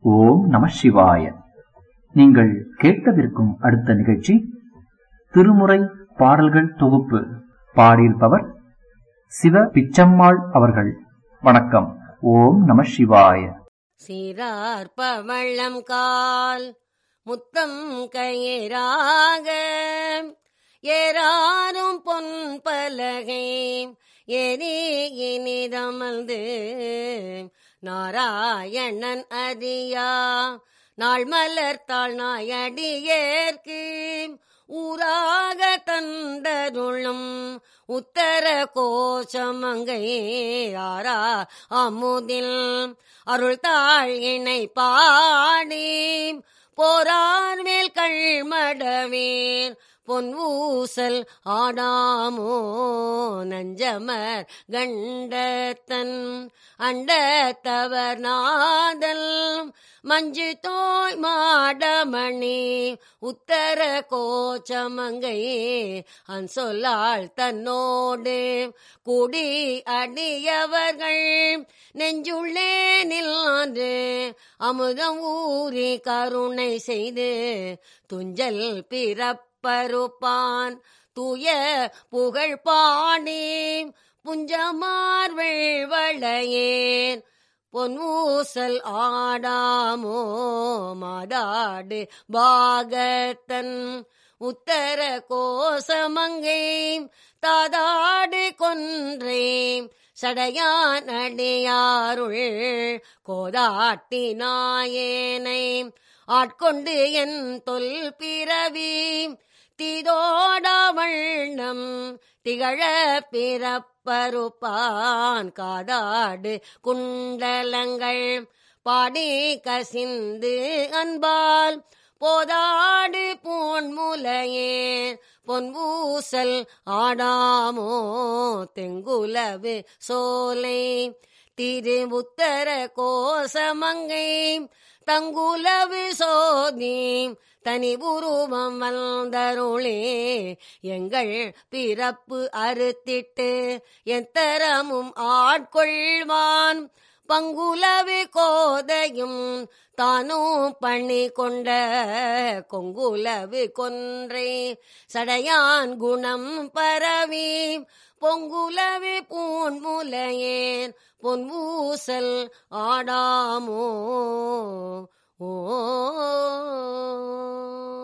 ஓம் நம சிவாய நீங்கள் கேட்கவிருக்கும் அடுத்த நிகழ்ச்சி திருமுறை பாடல்கள் தொகுப்பு பாடியிருப்பவர் சிவ பிச்சம்மாள் அவர்கள் வணக்கம் ஓம் நம சிவாய சீரார் பவளம் கால் முத்தம் கயிறாக ஏறாரும் பொன் பலகை எரி இனிதமர்ந்து நாராயணன் அறியா நாள் மலர்த்தாள் நாயடியேற்கு ஊராக தந்தருளும் உத்தர கோஷமங்கை ஆரா அமுதில் அருள் தாழ் இணை பாடி போரார் மேல் கள்மடவேன் பொன் ஊசல் ஆடாமோ நஞ்சமர் கண்டத்தன் அண்டத்தவர் நாதல் மஞ்சு தோய் மாடமணி உத்தர கோச்சமங்கை அன் சொல்லாள் தன்னோடு குடி அடியவர்கள் நெஞ்சுள்ளே நில்லாது அமுதம் ஊறி கருணை செய்து துஞ்சல் பிறப்பருப்பான் தூய புகழ் பாடி புஞ்சமார் வெள்வளையேன் பொன்வூசல் ஆடாமோ மாதாடு பாகத்தன் உத்தர கோசமங்கை தாதாடு கொன்றே சடையான் அடியாருள் கோதாட்டி நாயேனை ஆட்கொண்டு என் தொல் பிறவி தீதோடா வண்ணம் திகழ பிறப்பருப்பான் காதாடு குண்டலங்கள் பாடி கசிந்து அன்பால் போதாடு பூன்முலையே பொன்வூசல் ஆடாமோ தெங்குலவு சோலை திரு உத்தர கோசமங்கை தங்குலவு சோதி தனி உருவம் வந்தருளே எங்கள் பிறப்பு அறுத்திட்டு எத்தரமும் ஆட்கொள்வான் பங்குலவு கோதையும் தானும் பண்ணி கொண்ட கொங்குலவு கொன்றை சடையான் குணம் பரவி பொங்குலவு பூன்முலையேன் பொன்வூசல் ஆடாமோ ஓ